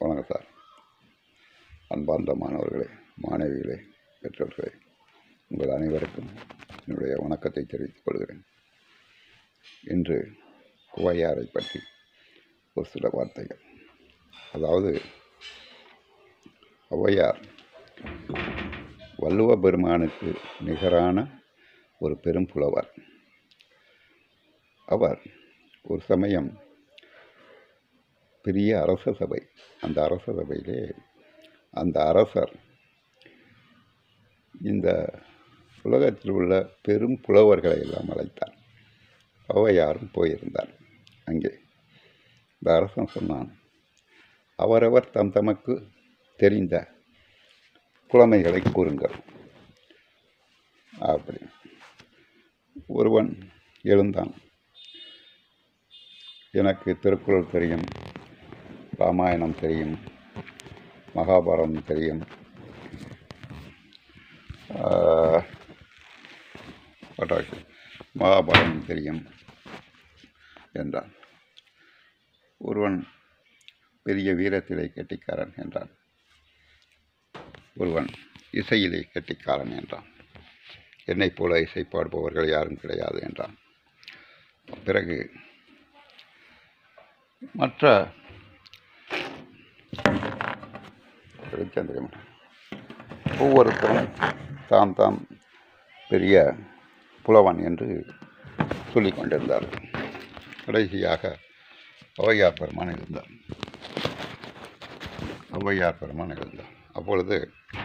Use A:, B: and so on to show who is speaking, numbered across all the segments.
A: வணக்கம் சார் அன்பார்ந்த மாணவர்களே மாணவிகளே பெற்றோர்களே உங்கள் அனைவருக்கும் என்னுடைய வணக்கத்தை தெரிவித்துக் கொள்கிறேன் இன்று குவையாரை பற்றி ஒரு சில வார்த்தைகள் அதாவது ஔவையார் வள்ளுவ பெருமானுக்கு நிகரான ஒரு பெரும் புலவர் அவர் ஒரு சமயம் பெரிய அரச சபை அந்த அரச சபையிலே அந்த அரசர் இந்த உலகத்தில் உள்ள பெரும் புலவர்களை எல்லாம் அழைத்தார் ஔவையாரும் போயிருந்தார் அங்கே இந்த அரசன் சொன்னான் அவரவர் தம் தமக்கு தெரிந்த புலமைகளை கூறுங்கள் அப்படி ஒருவன் எழுந்தான் எனக்கு திருக்குறள் தெரியும் ராமாயணம் தெரியும் மகாபாரதம் தெரியும் ஆஹ், பட்டாசு மகாபாரதம் தெரியும் என்றான் ஒருவன் பெரிய வீரத்திலே கெட்டிக்காரன் என்றான் ஒருவன் இசையிலே கெட்டிக்காரன் என்றான் என்னைப் போல இசை பாடுபவர்கள் யாரும் கிடையாது என்றான் பிறகு மற்ற ரவிச்சந்திரன் ஒவ்வொருத்தரும் தாம் தாம் பெரிய புலவன் என்று சொல்லிக் கொண்டிருந்தார்கள் கடைசியாக ஔவையார் பெருமான் இருந்தார் ஔவையார் பெருமான் இருந்தார் அப்பொழுது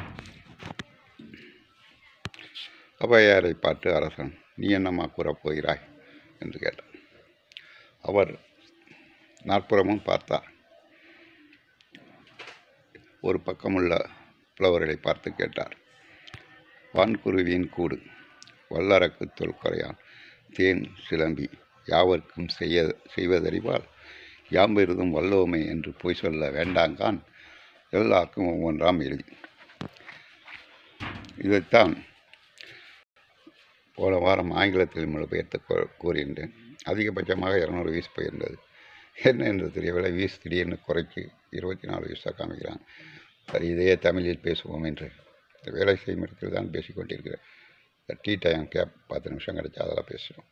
A: ஔவையாரை பார்த்து அரசன் நீ என்னம்மா கூறப் போகிறாய் என்று கேட்டார் அவர் நாற்புறமும் பார்த்தார் ஒரு பக்கமுள்ள புலவர்களை பார்த்து கேட்டார் வான்குருவியின் கூடு வல்லரக்கு தொல்கரையான் தேன் சிலம்பி யாவர்க்கும் செய்ய செய்வதறிவால் யாம்பிருதும் வல்லோமை என்று பொய் சொல்ல வேண்டாங்கான் எல்லாருக்கும் ஒவ்வொன்றாம் எழுதி இதைத்தான் போன வாரம் ஆங்கிலத்தில் மொழிபெயர்த்து கூ- கூறியிருந்தேன் அதிகபட்சமாக இரநூறு வீஸ் போயிருந்தது என்ன என்று தெரியவில்லை வீஸ் திடீர்னு குறைச்சி இருபத்தி நாலு வீஸாக காமிக்கிறாங்க சரி இதையே தமிழில் பேசுவோம் என்று இந்த வேலை செய்யும் இடத்தில் தான் பேசிக்கொண்டிருக்கிறேன் இந்த டீ டைம் கேப் பத்து நிமிஷம் கிடைச்சா அதெல்லாம் பேசுகிறோம்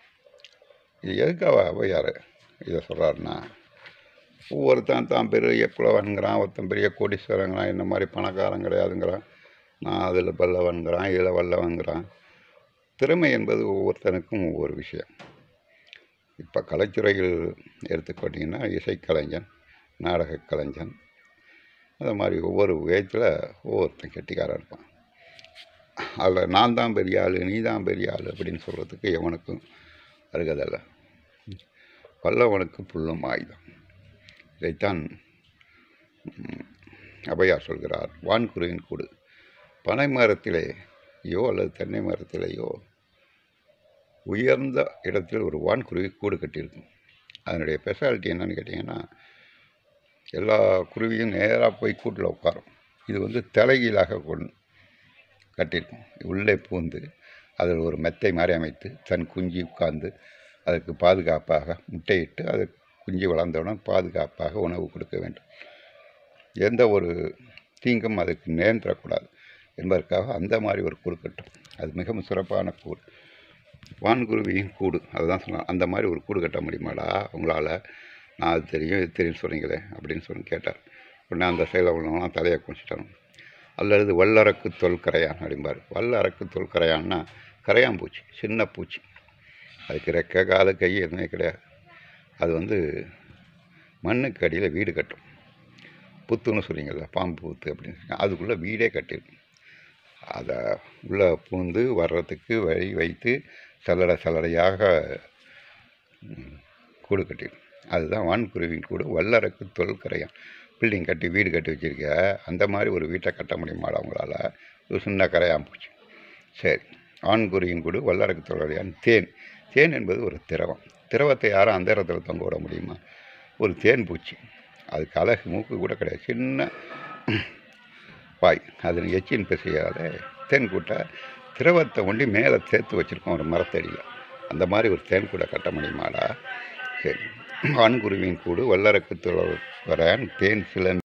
A: இது எதுக்காக ஔவையார் இதை சொல்கிறாருன்னா ஒவ்வொருத்தன் தான் பெரிய புலவன்கிறான் ஒருத்தன் பெரிய கோடீஸ்வரங்கிறான் இந்த மாதிரி பணக்காரன் கிடையாதுங்கிறான் நான் அதில் பல்லவன்கிறான் இதில் வல்லவன்கிறான் திறமை என்பது ஒவ்வொருத்தனுக்கும் ஒவ்வொரு விஷயம் இப்போ கலைத்துறையில் எடுத்துக்கிட்டிங்கன்னா இசைக்கலைஞன் நாடகக் கலைஞன் அது மாதிரி ஒவ்வொரு விதத்தில் ஒவ்வொருத்தன் கெட்டிக்காரன் இருப்பான் அதில் நான் தான் பெரிய ஆள் நீ தான் பெரிய ஆள் அப்படின்னு சொல்கிறதுக்கு எவனுக்கும் அருகதல்ல வல்லவனுக்கு புல்லும் ஆயுதம் இதைத்தான் ம், ஔவையார் சொல்கிறார் வான்குருவின் கூடு பனை மரத்திலேயோ அல்லது தென்னை மரத்திலேயோ உயர்ந்த இடத்தில் ஒரு வான்குருவி கூடு கட்டியிருக்கும் அதனுடைய ஸ்பெஷாலிட்டி என்னன்னு கேட்டிங்கன்னா எல்லா குருவியும் நேராக போய் கூட்டில் உட்காரும் இது வந்து தலைகீழாக கொண்டு கட்டியிருக்கும் உள்ளே பூந்து அதில் ஒரு மெத்தை மாதிரி அமைத்து தன் குஞ்சு உட்கார்ந்து அதற்கு பாதுகாப்பாக முட்டையிட்டு அது குஞ்சு வளர்ந்தவுடன் பாதுகாப்பாக உணவு கொடுக்க வேண்டும் எந்த ஒரு தீங்கும் அதுக்கு நேர்ந்துடக்கூடாது என்பதற்காக அந்த மாதிரி ஒரு கூடு கட்டும் அது மிகவும் சிறப்பான கூடு வான்குருவியின் கூடு அதுதான் சொன்னான் அந்த மாதிரி ஒரு கூடு கட்ட முடியுமாடா உங்களால் நான் அது தெரியும் இது தெரியும் சொன்னீங்களே அப்படின்னு சொல்லி கேட்டார் உடனே அந்த சைடில் உள்ளவங்களாம் தலையை குடிச்சிட்டாங்க அல்லது வல்லரக்கு தொல்கரையான் அப்படிம்பார் வல்லரக்கு தொல்கரையான்னா கரையாம்பூச்சி சின்ன பூச்சி அதுக்கு ரெக்கை காது கை எதுவுமே கிடையாது அது வந்து மண்ணுக்கு அடியில் வீடு கட்டும் புத்துன்னு சொல்றீங்கல்ல பாம்பு புத்து அப்படின்னு சொல்லி அதுக்குள்ளே வீடே கட்டிருக்கும் அதை உள்ளே பூந்து வர்றதுக்கு வழி வைத்து சல்லடை சல்லடையாக ம், கூடு கட்டிடும் அதுதான் வான்குருவின் கூடு வல்லரக்கு தொல்கரையான் பில்டிங் கட்டி வீடு கட்டி வச்சிருக்க அந்த மாதிரி ஒரு வீட்டை கட்ட முடியுமாடா உங்களால் ஒரு சின்ன கரையான் போச்சு சரி ஆண்குருவின் கூடு வல்லரக்கு தொல்கரையான் தேன் தேன் என்பது ஒரு திரவம் திரவத்தை யாரும் அந்த இடத்துல தொங்க விட முடியுமா ஒரு தேன் பூச்சி அதுக்கு அழகு மூக்கு கூட கிடையாது சின்ன வாய் அதில் எச்சின் பிசையாத தேன் கூட்டை திரவத்தை ஒண்டி மேலே சேர்த்து வச்சுருக்கோம் ஒரு மரத்தடியில் அந்த மாதிரி ஒரு தேன் கூடை கட்ட முடியுமாடா சரி ஆண்குருவியின் கூடு வல்லரக்கு துளவரான் தேன் சிலம்பி